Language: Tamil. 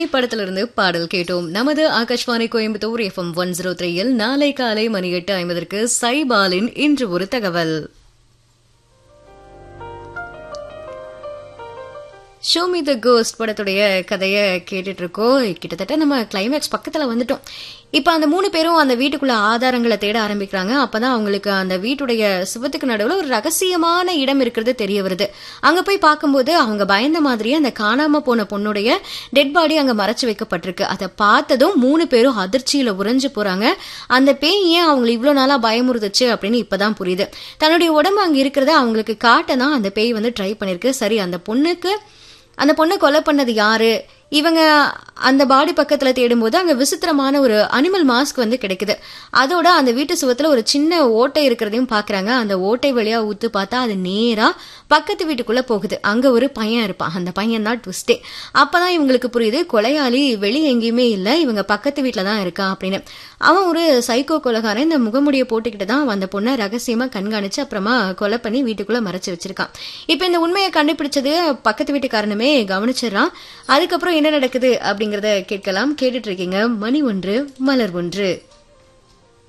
படத்திலிருந்து பாடல் கேட்டோம் நமது Akashvani Coimbatore FM one zero த்ரீயில் நாளை காலை மணி எட்டு ஐம்பதற்கு சைபாலின் இன்று ஒரு தகவல் ஷோ மீ த கோஸ்ட் படத்துடைய கதையை கேட்டுட்டு இருக்கோம் கிட்டத்தட்ட நம்ம கிளைமேக்ஸ் பக்கத்துல வந்துட்டோம் இப்ப அந்த மூணு பேரும் அந்த வீட்டுக்குள்ள ஆதாரங்களை தேட ஆரம்பிக்கிறாங்க அப்பதான் அவங்களுக்கு அந்த வீட்டுடைய சுவத்துக்கு நடுவுல ஒரு ரகசியமான இடம் இருக்கிறது தெரிய வருது அங்க போய் பார்க்கும்போது அவங்க பயந்த மாதிரியே அந்த காணாம போன பொண்ணுடைய டெட் பாடி அங்க மறைச்சு வைக்கப்பட்டிருக்கு அதை பார்த்ததும் மூணு பேரும் அதிர்ச்சியில உறைஞ்சு போறாங்க அந்த பேய் ஏன் அவங்களை இவ்வளவு நாளா பயமுறுத்துச்சு அப்படின்னு இப்பதான் புரியுது தன்னுடைய உடம்பு அங்க இருக்கிறத அவங்களுக்கு காட்ட தான் அந்த பேய் வந்து ட்ரை பண்ணிருக்கு சரி அந்த பொண்ணுக்கு அந்த பொண்ணை கொலை பண்ணது யாரு இவங்க அந்த பாடி பக்கத்துல தேடும்போது அங்க விசித்திரமான ஒரு அனிமல் மாஸ்க் வந்து கிடைக்குது அதோட அந்த வீட்டு சுவத்துல ஒரு சின்ன ஓட்டை இருக்கிறதையும் பாக்குறாங்க அந்த ஓட்டை வழியா ஊத்து பார்த்தா அது நேரா பக்கத்து வீட்டுக்குள்ள போகுது அங்க ஒரு பையன் இருப்பான் அந்த பையன் தான் ட்விஸ்டே அப்பதான் இவங்களுக்கு புரியுது கொலையாளி வெளியே எங்கேயுமே இல்ல இவங்க பக்கத்து வீட்டுல தான் இருக்கான் அப்படின்னு அவன் ஒரு சைக்கோ கொலைகாரன் இந்த முகமுடியை போட்டுக்கிட்டு தான் அந்த பொண்ணை ரகசியமா கண்காணிச்சு அப்புறமா கொலை பண்ணி வீட்டுக்குள்ள மறைச்சு வச்சிருக்கான் இப்ப இந்த உண்மையை கண்டுபிடிச்சது பக்கத்து வீட்டுக்காரனுமே கவனிச்சிடறான் அதுக்கப்புறம் என்ன நடக்குது அப்படிங்கறத கேட்கலாம் கேட்டுட்டு இருக்கீங்க மணி ஒன்று மலர் ஒன்று